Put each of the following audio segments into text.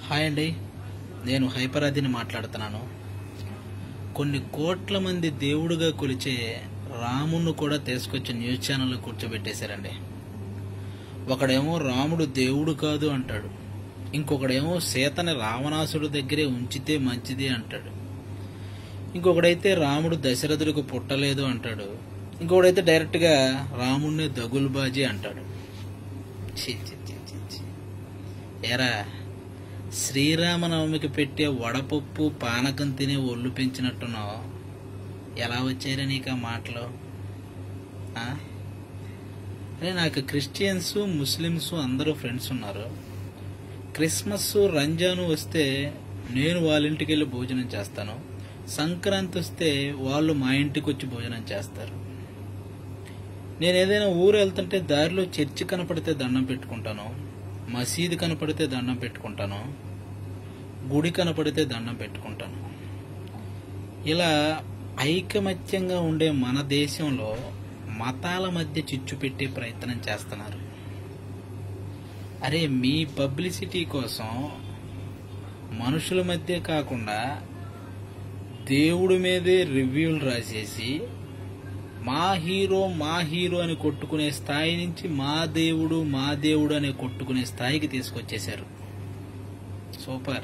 Hi అండి నేను హైపరాదిని మాట్లాడుతున్నాను కొన్ని కోట్ల మంది దేవుడుగా కొలిచే రాముణ్ణి కూడా తీసుకొచ్చి న్యూస్ ఛానల్లో కూర్చోబెట్టేశారండి ఒకడేమో రాముడు దేవుడు కాదు అంటాడు ఇంకొకడేమో సీతని రావణాసుడు దగ్గరే ఉంచితే మంచిది అంటాడు ఇంకొకడైతే రాముడు దశరథుడికి పుట్టలేదు అంటాడు ఇంకొకడైతే డైరెక్ట్గా రాముడిని దగులుబాజీ అంటాడు ఛీ, ఛీ, ఛీ, ఛీ, ఛీ. ఏరా శ్రీరామనవమికి పెట్టే వడపప్పు పానకం తినే ఒళ్ళు పెంచినట్టున్నావు ఎలా వచ్చారా నీకు ఆ మాటలు ఆ? అరే నాకు క్రిస్టియన్స్ ముస్లిమ్స్ అందరూ ఫ్రెండ్స్ ఉన్నారు క్రిస్మస్ రంజాను వస్తే నేను వాళ్ళ ఇంటికి వెళ్ళి భోజనం చేస్తాను సంక్రాంతి వస్తే వాళ్ళు మా ఇంటికి వచ్చి భోజనం చేస్తారు నేను ఏదైనా ఊరు వెళ్తుంటే దారిలో చర్చి కనపడితే దండం పెట్టుకుంటాను మసీదు కనపడితే దండం పెట్టుకుంటాను గుడి కనపడితే దండం పెట్టుకుంటాను ఇలా ఐకమత్యంగా ఉండే మన దేశంలో మతాల మధ్య చిచ్చు పెట్టే ప్రయత్నం చేస్తున్నారు అరే మీ పబ్లిసిటీ కోసం మనుషుల మధ్య కాకుండా దేవుడి మీదే రివ్యూలు రాసేసి మా హీరో మా హీరో అని కొట్టుకునే స్థాయి నుంచి మా దేవుడు మా దేవుడు అని కొట్టుకునే స్థాయికి తీసుకొచ్చేశారు సూపర్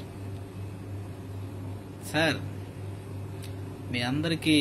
సార్ మీ అందరికీ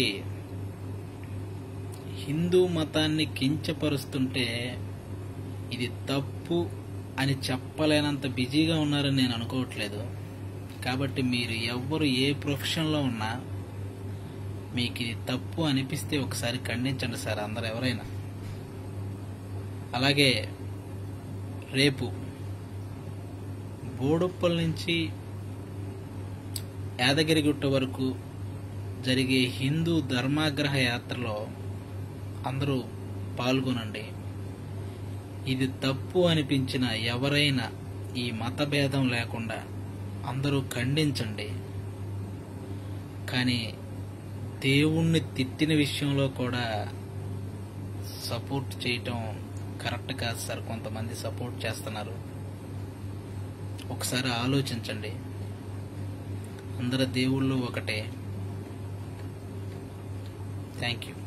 హిందూ మతాన్ని కించపరుస్తుంటే ఇది తప్పు అని చెప్పలేనంత బిజీగా ఉన్నారని నేను అనుకోవట్లేదు కాబట్టి మీరు ఎవ్వరు ఏ ప్రొఫెషన్లో ఉన్నా మీకు ఇది తప్పు అనిపిస్తే ఒకసారి ఖండించండి సార్ అందరు ఎవరైనా అలాగే రేపు బోడుప్పల్ నుంచి యాదగిరిగుట్ట వరకు జరిగే హిందూ ధర్మాగ్రహ యాత్రలో అందరూ పాల్గొనండి ఇది తప్పు అనిపించిన ఎవరైనా ఈ మత భేదం లేకుండా అందరూ ఖండించండి కానీ దేవుణ్ణి తిట్టిన విషయంలో కూడా సపోర్ట్ చేయటం కరెక్ట్ కాదు సార్ కొంతమంది సపోర్ట్ చేస్తున్నారు ఒకసారి ఆలోచించండి అందరు దేవుళ్ళు ఒకటే థ్యాంక్ యూ